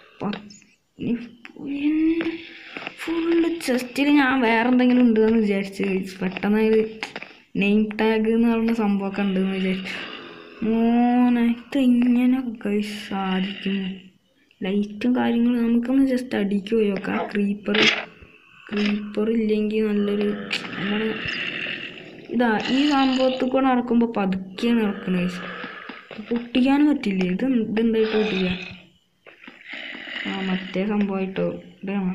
C: ഫുള്ള് ചെസ്റ്റിൽ ഞാൻ വേറെ എന്തെങ്കിലും ഉണ്ടെന്ന് വിചാരിച്ച് ഗൈസ് പെട്ടെന്ന് ഒരു നെയിം ടാഗ് എന്ന് പറയുന്ന സംഭവമൊക്കെ ഉണ്ടെന്ന് വിചാരിച്ചു മോനെ ഇതെങ്ങനെ ഗൈസ് സാധിക്കും ലൈറ്റും കാര്യങ്ങളും നമുക്കൊന്ന് ജസ്റ്റ് അടിക്ക് പോയി നോക്കാം ക്രീപ്പർ ക്രീപ്പർ ഇല്ലെങ്കിൽ നല്ലൊരു നമ്മുടെ ഇതാ ഈ സംഭവത്തിൽ കൂടെ നടക്കുമ്പോൾ പതുക്കെയാണ് നടക്കുന്നത് ഗൈസ് പൊട്ടിക്കാനും പറ്റില്ലേ ഇത് ഇതെന്തായിട്ട് പൊട്ടിക്കുക ആ മറ്റേ സംഭവമായിട്ടോ ഇതാണ്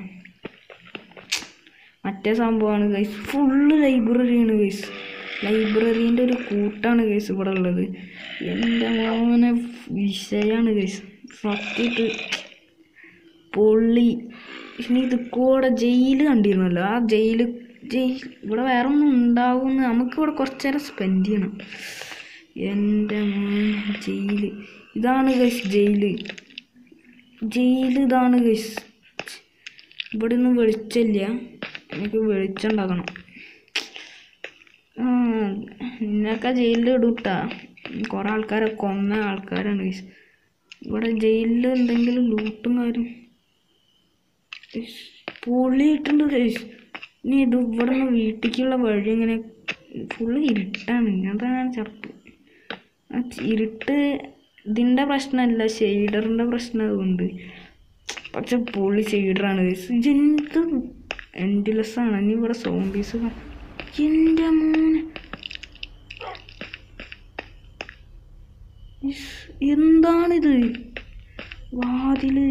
C: മറ്റേ സംഭവമാണ് ഗൈസ് ഫുള്ള് ലൈബ്രറിയാണ് ഗൈസ് ലൈബ്രറീൻ്റെ ഒരു കൂട്ടാണ് ഗൈസ് ഇവിടെ ഉള്ളത് എൻ്റെ മോനെ വിഷയമാണ് ഗൈസ് സത്യമായിട്ട് പൊള്ളി ഇനി ഇത് കൂടെ ജയിൽ കണ്ടിരുന്നല്ലോ ആ ജയിൽ ജയിൽ ഇവിടെ വേറെ ഒന്നും ഉണ്ടാവുമെന്ന് നമുക്കിവിടെ കുറച്ച് നേരം സ്പെൻഡ് ചെയ്യണം എൻ്റെ മോനെ ജയില് ഇതാണ് ഗൈസ് ജയില് ജയിൽ ഇതാണ് ഗൈസ് ഇവിടെ ഒന്നും വെളിച്ചമില്ല എനിക്ക് വെളിച്ചം ഉണ്ടാക്കണം ആ നിന്നൊക്കെ ജയിലിൽ ഇടൂട്ടാ കുറേ ആൾക്കാരെ കൊന്ന ആൾക്കാരാണ് ഗൈസ് ഇവിടെ ജയിലിൽ എന്തെങ്കിലും ലൂട്ടും കാര്യം പൊള്ളിയിട്ടുണ്ട് ഗൈസ് ഇനി ഇത് ഇവിടെ നിന്ന് വീട്ടിലേക്കുള്ള വഴി ഇങ്ങനെ ഫുള്ള് ഇരുട്ടാണ് അതാണ് ചപ്പ് ആ ഇരുട്ട് ഇതിൻ്റെ പ്രശ്നമല്ല ഷെയ്ഡറിൻ്റെ പ്രശ്നം അതുകൊണ്ട് പക്ഷെ പൊള്ളി ഷെയ്ഡറാണ് എന്ത് എൻഡിലെസ് ആണ് ഇനി ഇവിടെ സോംബീസ് എൻ്റെ മോനെ ഇസ്, എന്താണിത് വാതില്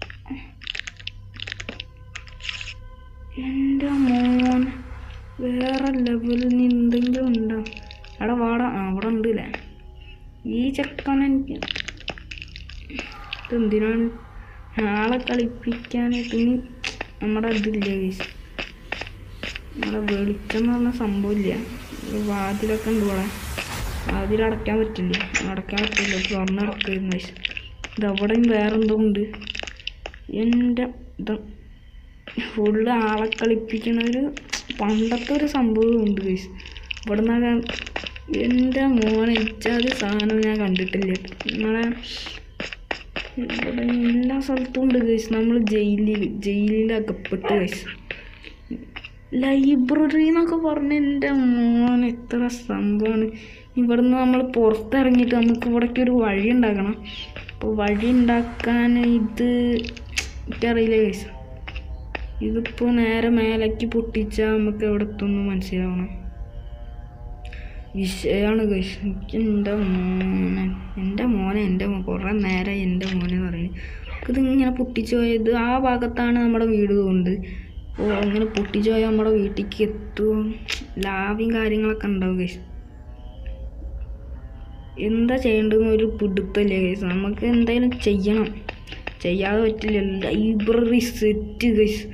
C: എൻ്റെ മോൻ വേറെ ലെവലിൽ നിന്ന് എന്തെങ്കിലും ഉണ്ടോ അവിടെ വാട ആ അവിടെ ഉണ്ട് അല്ലേ ഈ ചെക്കൻ എനിക്ക് ഇതെന്തിനാണ് ആളെ കളിപ്പിക്കാനായിട്ട് ഇനി നമ്മുടെ ഇതില്ല ഗൈസ് നമ്മുടെ വെളിച്ചം എന്ന് പറഞ്ഞ സംഭവമില്ല ഒരു വാതിലൊക്കെ ഉണ്ട് ഇവിടെ വാതിൽ അടയ്ക്കാൻ പറ്റില്ല അടയ്ക്കാൻ പറ്റില്ല തുറന്നടക്കായിരുന്നു ഗൈസ് ഇത് അവിടെയും വേറെ എന്തോ ഉണ്ട് എൻ്റെ ഇത് ഫുള്ള് ആളെ കളിപ്പിക്കണ ഒരു പണ്ടത്തെ ഒരു സംഭവം ഉണ്ട് ഗൈസ് ഇവിടെ നിന്നൊക്കെ എൻ്റെ മോനെ ഇച്ചാത് സാധനം ഞാൻ കണ്ടിട്ടില്ല നിങ്ങളെ ഇവിടെ എല്ലാ സ്ഥലത്തും ഉണ്ട് ഗൈസ് നമ്മൾ ജയിലിൽ ജയിലിൽ അകപ്പെട്ട് ഗൈസ് ലൈബ്രറി എന്നൊക്കെ പറഞ്ഞ എൻ്റെ മോൻ എത്ര സംഭവമാണ് ഇവിടുന്ന് നമ്മൾ പുറത്തിറങ്ങിയിട്ട് നമുക്ക് ഇവിടേക്ക് ഒരു വഴി ഉണ്ടാക്കണം അപ്പോൾ വഴി ഉണ്ടാക്കാൻ ഇത് എനിക്കറിയില്ല ഗൈസ് ഇതിപ്പോൾ നേരെ മേലേക്ക് പൊട്ടിച്ചാൽ നമുക്ക് എവിടെ എത്തുമെന്ന് മനസ്സിലാവണം വിഷയമാണ് ഗൈസ് എനിക്ക് എൻ്റെ മോനെ എൻ്റെ മോനെ എൻ്റെ മോ കുറേ നേരം എൻ്റെ മോനെ പറയുന്നത് ഇത് ഇങ്ങനെ പൊട്ടിച്ചു പോയത് ആ ഭാഗത്താണ് നമ്മുടെ വീട് കൊണ്ട് അപ്പോൾ അങ്ങനെ പൊട്ടിച്ചു പോയാൽ നമ്മുടെ വീട്ടിലേക്ക് എത്തും ലാഭയും കാര്യങ്ങളൊക്കെ ഉണ്ടാവും ഗൈസ് എന്താ ചെയ്യേണ്ടതെന്ന് ഒരു പിടുത്തല്ലേ ഗൈസ് നമുക്ക് എന്തായാലും ചെയ്യണം ചെയ്യാതെ പറ്റില്ല ലൈബ്രറി സെറ്റ് ഗൈസ്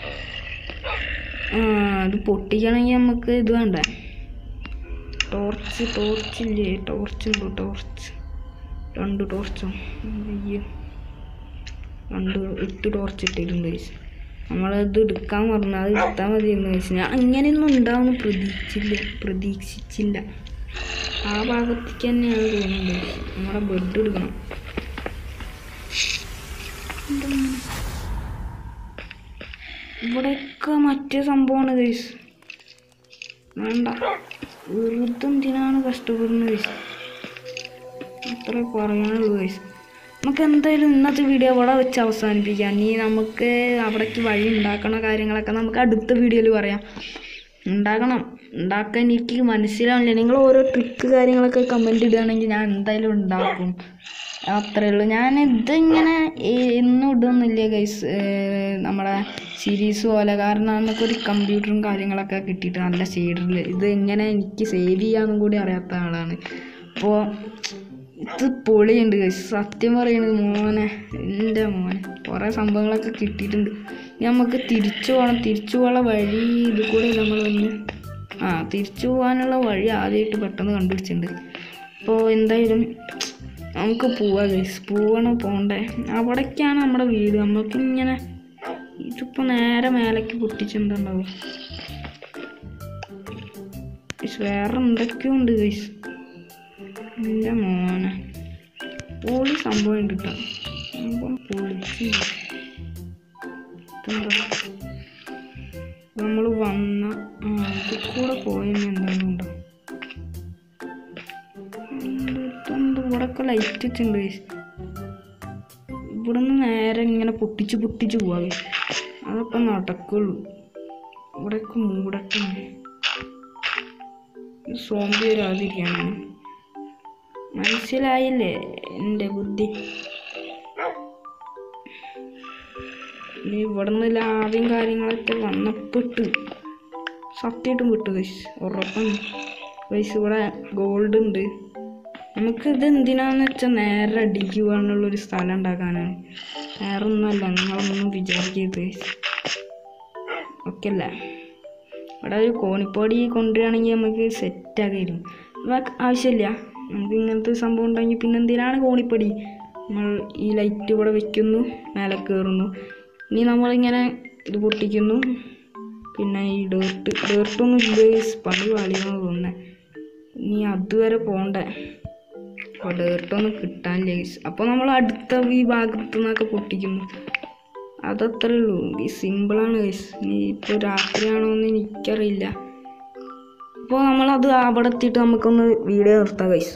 C: ആ അത് പൊട്ടിക്കണമെങ്കിൽ നമുക്ക് ഇത് വേണ്ടേ ടോർച്ച് ടോർച്ചില്ലേ ടോർച്ച് ഉണ്ടോ ടോർച്ച് രണ്ട് ടോർച്ചോ അയ്യോ രണ്ട് എട്ട് ടോർച്ച് ഇട്ടിട്ടുണ്ട് ഗൈസ് നമ്മളത് എടുക്കാൻ പറഞ്ഞാൽ അത് എടുത്താൽ മതി എന്ന് വെച്ച് ഞാൻ അങ്ങനെയൊന്നും ഉണ്ടാവുമെന്ന് പ്രതീക്ഷിച്ചില്ല പ്രതീക്ഷിച്ചില്ല ആ ഭാഗത്തേക്ക് തന്നെയാണ് തോന്നുന്നത് guys. നമ്മുടെ ബെഡ് എടുക്കണം ഇവിടെയൊക്കെ മറ്റേ സംഭവമാണ് ഗൈസ് വേണ്ട വെറുതെ എന്തിനാണ് കഷ്ടപ്പെടുന്നത് ഗൈസ് അത്രേ പറയാനുള്ളൂ ഗൈസ് നമുക്ക് എന്തായാലും ഇന്നത്തെ വീഡിയോ ഇവിടെ വെച്ച് അവസാനിപ്പിക്കാം ഇനി നമുക്ക് അവിടേക്ക് വഴി ഉണ്ടാക്കണ കാര്യങ്ങളൊക്കെ നമുക്ക് അടുത്ത വീഡിയോയിൽ പറയാം ഉണ്ടാക്കണം ഉണ്ടാക്കാൻ എനിക്ക് മനസ്സിലാവില്ല നിങ്ങൾ ഓരോ ട്രിക്ക് കാര്യങ്ങളൊക്കെ കമൻറ്റ് ഇടുകയാണെങ്കിൽ ഞാൻ എന്തായാലും ഉണ്ടാക്കും അത്രേ ഉള്ളൂ ഞാൻ ഇതിങ്ങനെ ഏ- എന്നും ഇടുന്നില്ല ഗൈസ് നമ്മളെ സീരീസ് പോലെ കാരണം നമുക്കൊരു കമ്പ്യൂട്ടറും കാര്യങ്ങളൊക്കെ കിട്ടിയിട്ട് നല്ല ഷെയ്ഡറിൽ ഇത് എങ്ങനെ എനിക്ക് സേവ് ചെയ്യാമെന്നും കൂടി അറിയാത്ത ആളാണ് അപ്പോൾ ഇത് പൊളിയുണ്ട് ഗൈസ് സത്യം പറയുന്നത് മോനെ എൻ്റെ മോനെ കുറേ സംഭവങ്ങളൊക്കെ കിട്ടിയിട്ടുണ്ട് ഇനി നമുക്ക് തിരിച്ചു പോകണം തിരിച്ചു പോകാനുള്ള വഴി ഇത് കൂടെ നമ്മൾ വന്ന് ആ തിരിച്ചു പോകാനുള്ള വഴി ആദ്യമായിട്ട് പെട്ടെന്ന് കണ്ടുപിടിച്ചിട്ടുണ്ട് അപ്പോൾ എന്തായാലും നമുക്ക് പോവാ ഗൈസ് പോവണം പോണ്ടേ അവിടേക്കാണ് നമ്മുടെ വീട് നമുക്ക് ഇങ്ങനെ ഇതിപ്പോൾ നേരെ മേലേക്ക് പൊട്ടിച്ചെന്തുണ്ടാവും ഗൈസ് വേറെ എന്തൊക്കെയോ ഉണ്ട് ഗൈസ് എൻ്റെ മോനെ പൊളി സംഭവം ഉണ്ട് കേട്ടോ സംഭവം പൊളിച്ച് നമ്മൾ വന്ന ആ ഇതിൽ കൂടെ പോയെന്ന് എന്തായാലും ഉണ്ടോ ഇതെന്ത് ഇവിടെയൊക്കെ ലൈറ്റ് വെച്ചിട്ടുണ്ട് guys. ഇവിടുന്ന് നേരെ ഇങ്ങനെ പൊട്ടിച്ച് പൊട്ടിച്ച് പോവാ guys. അതൊക്കെ നടക്കുള്ളൂ ഇവിടെയൊക്കെ മൂടൊക്കെ ഉണ്ട് സോംബി വരാതിരിക്കണം മനസ്സിലായില്ലേ എൻ്റെ ബുദ്ധി ഇനി ഇവിടുന്ന് ലാഭയും കാര്യങ്ങളൊക്കെ വന്നപ്പെട്ട് സത്യമായിട്ടും വിട്ടു ഗൈസ് ഉറപ്പാണ് ഗൈസ് ഇവിടെ ഗോൾഡ് ഉണ്ട് നമുക്ക് ഇത് എന്തിനാന്ന് വെച്ചാൽ നേരെ അടിക്കുക എന്നുള്ളൊരു സ്ഥലം ഉണ്ടാക്കാനാണ് വേറെ ഒന്നുമല്ല നിങ്ങളൊന്നും വിചാരിക്കരുത് ഗൈസ് ഓക്കെ അല്ലേ ഇവിടെ ഒരു കോണിപ്പൊടി കൊണ്ടുവരികയാണെങ്കിൽ നമുക്ക് സെറ്റാക്കിയിരുന്നു നമുക്ക് ആവശ്യമില്ല നമുക്ക് ഇങ്ങനത്തെ ഒരു സംഭവം ഉണ്ടെങ്കിൽ പിന്നെ എന്തിനാണ് കോണിപ്പൊടി നമ്മൾ ഈ ലൈറ്റ് ഇവിടെ വെക്കുന്നു മേലെ കയറുന്നു ഇനി നമ്മളിങ്ങനെ ഇത് പൊട്ടിക്കുന്നു പിന്നെ ഈ ഡേർട്ട് ഡേർട്ടൊന്നും ഇല്ല guys. പണി പാളിയെന്ന് തോന്നുന്നത് ഇനി അതുവരെ പോണ്ടേ അപ്പോൾ ഡേർട്ടൊന്നും കിട്ടാനില്ല ഗൈസ് അപ്പോൾ നമ്മൾ അടുത്ത ഈ ഭാഗത്തു നിന്നൊക്കെ പൊട്ടിക്കുന്നു അതത്രേ ഉള്ളൂ ഈ സിമ്പിളാണ് ഗൈസ് ഇനി ഇപ്പോൾ രാത്രിയാണോ എന്ന് എനിക്കറിയില്ല അപ്പോൾ നമ്മളത് അവിടെ എത്തിയിട്ട് നമുക്കൊന്ന് വീഡിയോ നിർത്താം ഗൈസ്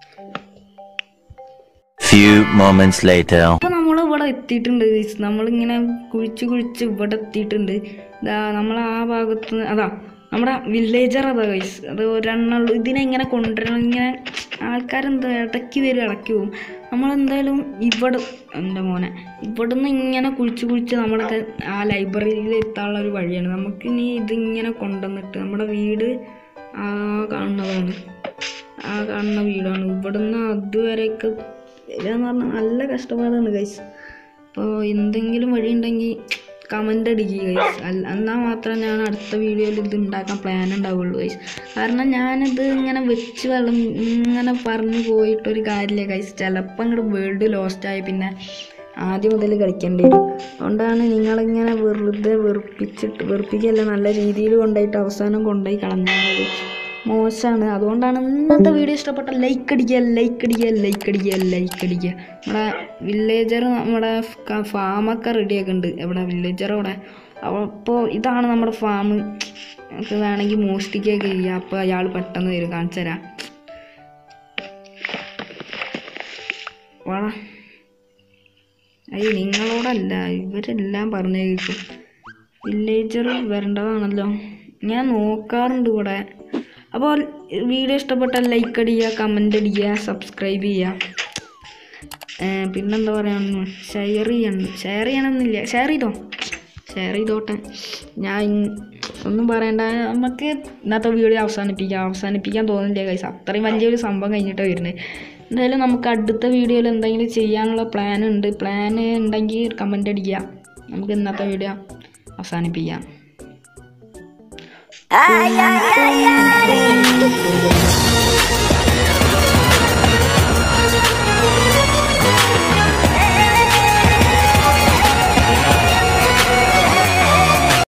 D: Few moments later.
C: അപ്പോൾ നമ്മൾ ഇവിടെ എത്തിയിട്ടുണ്ട് ഗൈസ് നമ്മളിങ്ങനെ കുഴിച്ച് കുഴിച്ച് ഇവിടെ എത്തിയിട്ടുണ്ട് ഇതാ നമ്മൾ ആ ഭാഗത്ത് നിന്ന് അതാ നമ്മുടെ വില്ലേജർ അതാ ഗൈസ് അത് ഒരെണ്ണുള്ളൂ ഇതിനെ ഇങ്ങനെ കൊണ്ടുവരണം ഇങ്ങനെ ആൾക്കാരെന്താ ഇടയ്ക്ക് വരും ഇടയ്ക്ക് പോകും നമ്മളെന്തായാലും ഇവിടെ എൻ്റെ മോനെ ഇവിടെ നിന്ന് ഇങ്ങനെ കുഴിച്ച് കുഴിച്ച് നമ്മുടെ ആ ലൈബ്രറിയിൽ എത്താനുള്ള ഒരു വഴിയാണ് നമുക്ക് ഇനി ഇതിങ്ങനെ കൊണ്ടുവന്നിട്ട് നമ്മുടെ വീട് ആ കാണുന്നതാണ് ആ കാണുന്ന വീടാണ് ഇവിടുന്ന് അതുവരെയൊക്കെ വരികയെന്ന് പറഞ്ഞാൽ നല്ല കഷ്ടപ്പാടാണ് ഗൈസ് അപ്പോൾ എന്തെങ്കിലും വഴി ഉണ്ടെങ്കിൽ കമൻ്റ് അടിക്കുക ഗൈസ് അല്ല എന്നാൽ മാത്രം ഞാൻ അടുത്ത വീഡിയോയിൽ ഇത് ഉണ്ടാക്കാൻ പ്ലാൻ ഉണ്ടാവുള്ളൂ ഗൈസ് കാരണം ഞാനിത് ഇങ്ങനെ വെച്ച് വെള്ളം ഇങ്ങനെ പറഞ്ഞു പോയിട്ടൊരു കാര്യമില്ല ഗൈസ് ചിലപ്പോൾ അങ്ങോട്ട് വേൾഡ് ലോസ്റ്റ് ആയി പിന്നെ ആദ്യം മുതൽ കളിക്കേണ്ടി വരും അതുകൊണ്ടാണ് നിങ്ങളിങ്ങനെ വെറുതെ വെറുപ്പിച്ചിട്ട് വെറുപ്പിക്കല്ല നല്ല രീതിയിൽ കൊണ്ടുപോയിട്ട് അവസാനം കൊണ്ടുപോയി കളഞ്ഞത് മോശമാണ് അതുകൊണ്ടാണ് ഇന്നത്തെ വീഡിയോ ഇഷ്ടപ്പെട്ട ലൈക്ക് അടിക്കുക ലൈക്ക് അടിക്കുക ലൈക്ക് അടിക്കുക ലൈക്ക് അടിക്കുക നമ്മുടെ വില്ലേജർ നമ്മുടെ ഫാമൊക്കെ റെഡിയൊക്കെ ഉണ്ട് എവിടെ വില്ലേജർ അവിടെ അപ്പോൾ ഇതാണ് നമ്മുടെ ഫാം നമുക്ക് വേണമെങ്കിൽ മോഷ്ടിക്കുകയൊക്കെ ചെയ്യാം അപ്പോൾ അയാൾ പെട്ടെന്ന് വരും കാണിച്ചു തരാം വാടാ അയ്യ നിങ്ങളോടല്ല ഇവരെല്ലാം പറഞ്ഞു കേൾക്കും വില്ലേജർ വരേണ്ടതാണല്ലോ ഞാൻ നോക്കാറുണ്ട് ഇവിടെ അപ്പോൾ വീഡിയോ ഇഷ്ടപ്പെട്ടാൽ ലൈക്ക് അടിക്കുക കമൻ്റ് അടിക്കുക സബ്സ്ക്രൈബ് ചെയ്യുക ഏർ പിന്നെന്താ പറയാന്ന് ഷെയർ ചെയ്യണം ഷെയർ ചെയ്യണമെന്നില്ല ഷെയർ ചെയ്തോ ഷെയർ ചെയ്തോട്ടെ ഞാൻ ഇൻ- ഒന്നും പറയണ്ട നമുക്ക് ഇന്നത്തെ വീഡിയോ അവസാനിപ്പിക്കാം അവസാനിപ്പിക്കാൻ തോന്നില്ല കൈസ് അത്രയും വലിയൊരു സംഭവം കഴിഞ്ഞിട്ടാണ് വരുന്നത് എന്തായാലും നമുക്ക് അടുത്ത വീഡിയോയിൽ എന്തെങ്കിലും ചെയ്യാനുള്ള പ്ലാൻ ഉണ്ട് പ്ലാൻ ഉണ്ടെങ്കിൽ കമൻ്റ് അടിക്കുക നമുക്ക് ഇന്നത്തെ വീഡിയോ അവസാനിപ്പിക്കാം
A: Ay, ay, ay, ay.